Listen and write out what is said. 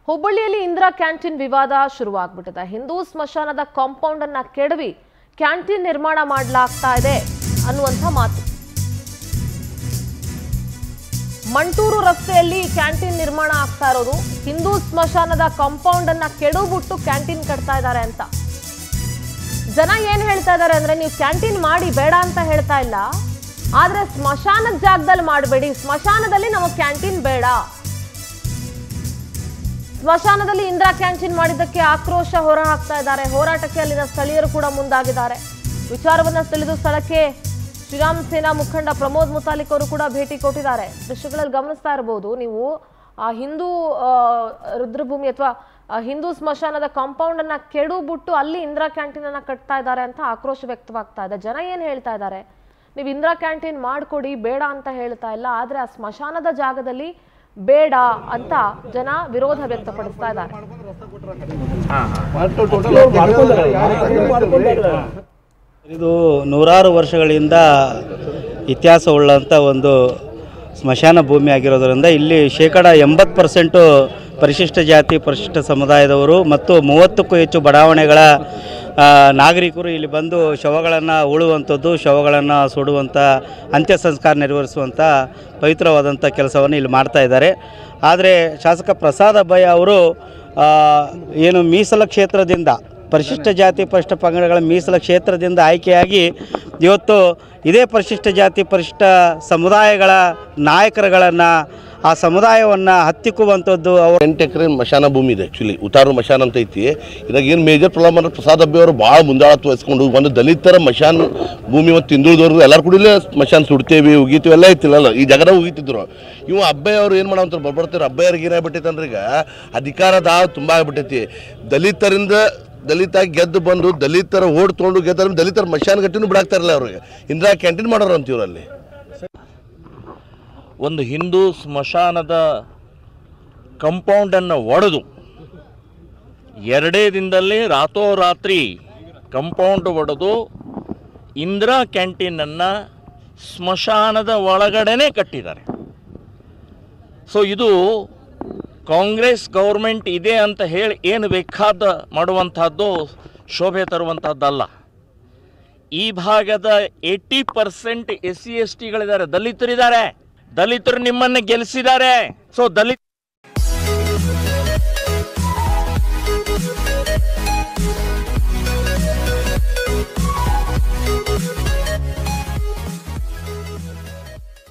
ಹುಬ್ಬಳ್ಳಿಯಲ್ಲಿ ಇಂದಿರಾ ಕ್ಯಾಂಟೀನ್ ವಿವಾದ ಶುರುವಾಗ್ಬಿಟ್ಟಿದೆ ಹಿಂದೂ ಸ್ಮಶಾನದ ಕಾಂಪೌಂಡ್ ಅನ್ನ ಕೆಡವಿ ಕ್ಯಾಂಟೀನ್ ನಿರ್ಮಾಣ ಮಾಡಲಾಗ್ತಾ ಇದೆ ಅನ್ನುವಂಥ ಮಾತು ಮಂಟೂರು ರಸ್ತೆಯಲ್ಲಿ ಕ್ಯಾಂಟೀನ್ ನಿರ್ಮಾಣ ಆಗ್ತಾ ಇರೋದು ಹಿಂದೂ ಸ್ಮಶಾನದ ಕಾಂಪೌಂಡ್ ಅನ್ನ ಕೆಡವ್ಬಿಟ್ಟು ಕ್ಯಾಂಟೀನ್ ಕಟ್ತಾ ಇದ್ದಾರೆ ಅಂತ ಜನ ಏನ್ ಹೇಳ್ತಾ ಇದ್ದಾರೆ ಅಂದ್ರೆ ನೀವು ಕ್ಯಾಂಟೀನ್ ಮಾಡಿ ಬೇಡ ಅಂತ ಹೇಳ್ತಾ ಇಲ್ಲ ಆದ್ರೆ ಸ್ಮಶಾನದ ಜಾಗದಲ್ಲಿ ಮಾಡಬೇಡಿ ಸ್ಮಶಾನದಲ್ಲಿ ನಮಗೆ ಕ್ಯಾಂಟೀನ್ ಬೇಡ ಸ್ಮಶಾನದಲ್ಲಿ ಇಂದಿರಾ ಕ್ಯಾಂಟೀನ್ ಮಾಡಿದ್ದಕ್ಕೆ ಆಕ್ರೋಶ ಹೊರ ಹಾಕ್ತಾ ಇದ್ದಾರೆ ಹೋರಾಟಕ್ಕೆ ಅಲ್ಲಿನ ಸ್ಥಳೀಯರು ಕೂಡ ಮುಂದಾಗಿದ್ದಾರೆ ವಿಚಾರವನ್ನ ತಿಳಿದು ಸ್ಥಳಕ್ಕೆ ಶ್ರೀರಾಮ್ ಸೇನಾ ಮುಖಂಡ ಪ್ರಮೋದ್ ಮುತಾಲಿಕ್ ಅವರು ಕೂಡ ಭೇಟಿ ಕೊಟ್ಟಿದ್ದಾರೆ ದೃಶ್ಯಗಳಲ್ಲಿ ಗಮನಿಸ್ತಾ ಇರಬಹುದು ನೀವು ಆ ಹಿಂದೂ ಆ, ರುದ್ರಭೂಮಿ ಅಥವಾ ಹಿಂದೂ ಸ್ಮಶಾನದ ಕಾಂಪೌಂಡ್ ಅನ್ನ ಕೆಡುಬಿಟ್ಟು ಅಲ್ಲಿ ಇಂದಿರಾ ಕ್ಯಾಂಟೀನ್ ಅನ್ನ ಕಟ್ತಾ ಇದ್ದಾರೆ ಅಂತ ಆಕ್ರೋಶ ವ್ಯಕ್ತವಾಗ್ತಾ ಇದೆ ಜನ ಏನ್ ಹೇಳ್ತಾ ಇದ್ದಾರೆ ನೀವು ಇಂದಿರಾ ಕ್ಯಾಂಟೀನ್ ಮಾಡ್ಕೊಡಿ ಬೇಡ ಅಂತ ಹೇಳ್ತಾ ಇಲ್ಲ ಆದ್ರೆ ಆ ಸ್ಮಶಾನದ ಜಾಗದಲ್ಲಿ ಬೇಡ ಅಂತ ಜನ ವಿರೋಧ ವ್ಯಕ್ತಪಡಿಸ್ತಾ ಇದ್ದಾರೆ ಇದು ನೂರಾರು ವರ್ಷಗಳಿಂದ ಇತಿಹಾಸವುಳ್ಳಂಥ ಒಂದು ಸ್ಮಶಾನ ಭೂಮಿ ಆಗಿರೋದರಿಂದ ಇಲ್ಲಿ ಶೇಕಡ ಎಂಬತ್ತು ಪರ್ಸೆಂಟು ಪರಿಶಿಷ್ಟ ಜಾತಿ ಪರಿಶಿಷ್ಟ ಸಮುದಾಯದವರು ಮತ್ತು ಮೂವತ್ತಕ್ಕೂ ಹೆಚ್ಚು ಬಡಾವಣೆಗಳ ಆ, ನಾಗರಿಕರು ಇಲ್ಲಿ ಬಂದು ಶವಗಳನ್ನು ಉಳುವಂಥದ್ದು ಶವಗಳನ್ನು ಸುಡುವಂಥ ಅಂತ್ಯ ಸಂಸ್ಕಾರ ನಿರ್ವಹಿಸುವಂಥ ಪವಿತ್ರವಾದಂಥ ಕೆಲಸವನ್ನು ಇಲ್ಲಿ ಮಾಡ್ತಾ ಇದ್ದಾರೆ ಆದರೆ ಶಾಸಕ ಪ್ರಸಾದ್ ಅಬ್ಬಯ್ಯ ಅವರು ಆ, ಏನು ಮೀಸಲ ಕ್ಷೇತ್ರದಿಂದ ಪರಿಶಿಷ್ಟ ಜಾತಿ ಪರಿಶಿಷ್ಟ ಪಂಗಡಗಳ ಮೀಸಲ ಕ್ಷೇತ್ರದಿಂದ ಆಯ್ಕೆಯಾಗಿ ಇವತ್ತು ಇದೇ ಪರಿಶಿಷ್ಟ ಜಾತಿ ಪರಿಶಿಷ್ಟ ಸಮುದಾಯಗಳ ನಾಯಕರುಗಳನ್ನು ಆ ಸಮುದಾಯವನ್ನು ಹತ್ತಿಕ್ಕುವಂಥದ್ದು ಅವರು ಎಂಟು ಎಕರೆ ಮಶಾನ ಭೂಮಿ ಇದೆ ಆ್ಯಕ್ಚುಲಿ ಉತಾರು ಮಶಾನ ಅಂತ ಐತಿ ಇದಾಗ ಏನು ಮೇಜರ್ ಪ್ರಾಬ್ಲಮ್ ಅಂದ್ರೆ ಪ್ರಸಾದ್ ಅಬ್ಬಿ ಅವರು ಭಾಳ ಮುಂದಾಳತ್ವ ವಹಿಸ್ಕೊಂಡು ಒಂದು ದಲಿತರ ಮಶಾನ್ ಭೂಮಿ ಮತ್ತು ಹಿಂದುಳಿದವ್ರು ಎಲ್ಲರೂ ಕೂಡ ಇಲ್ಲೇ ಮಶಾನ್ ಸುಡ್ತೇವಿ ಉಗಿತೀವಿ ಎಲ್ಲ ಐತಿಲ್ಲ ಈ ಜಗದ ಉಗಿತಿದ್ರು ಇವು ಅಬ್ಬಯ್ಯ ಅವ್ರು ಏನು ಮಾಡಂತಾರೆ ಬರ್ಬರ್ತಾರೆ ಅಬ್ಬಯ್ಯರಿಗೆ ಏನಾಗ್ಬಿಟ್ಟೈತೆ ಅಂದ್ರೆ ಈಗ ಅಧಿಕಾರದ ತುಂಬ ಆಗ್ಬಿಟ್ಟೈತಿ ದಲಿತರಿಂದ ದಲಿತ ಗೆದ್ದು ಬಂದು ದಲಿತರ ಓಡ್ ತೊಗೊಂಡು ಗೆದ್ದರು ದಲಿತರ ಮಶಾನ್ ಗಟ್ಟಿನೂ ಬಿಡಾಕ್ತಾರಲ್ಲ ಅವ್ರಿಗೆ ಇಂದಿರಾ ಕ್ಯಾಂಟೀನ್ ಮಾಡೋರು ಅಂತ ಇವರಲ್ಲಿ ಒಂದು ಹಿಂದೂ ಸ್ಮಶಾನದ ಕಂಪೌಂಡನ್ನು ಒಡೆದು ಎರಡೇ ದಿನದಲ್ಲಿ ರಾತ್ರೋರಾತ್ರಿ ಕಂಪೌಂಡ್ ಒಡೆದು ಇಂದಿರಾ ಕ್ಯಾಂಟೀನನ್ನು ಸ್ಮಶಾನದ ಒಳಗಡೆನೇ ಕಟ್ಟಿದ್ದಾರೆ ಸೊ ಇದು ಕಾಂಗ್ರೆಸ್ ಗೌರ್ಮೆಂಟ್ ಇದೆ ಅಂತ ಹೇಳಿ ಏನು ಬೇಕಾದ ಮಾಡುವಂಥದ್ದು ಶೋಭೆ ತರುವಂಥದ್ದಲ್ಲ ಈ ಭಾಗದ eighty percent S C S ಟಿಗಳಿದ್ದಾರೆ ದಲಿತರಿದ್ದಾರೆ ದಲಿತರು ನಿಮ್ಮನ್ನು ಗೆಲ್ಲಿಸಿದ್ದಾರೆ ಸೊ ದಲಿತ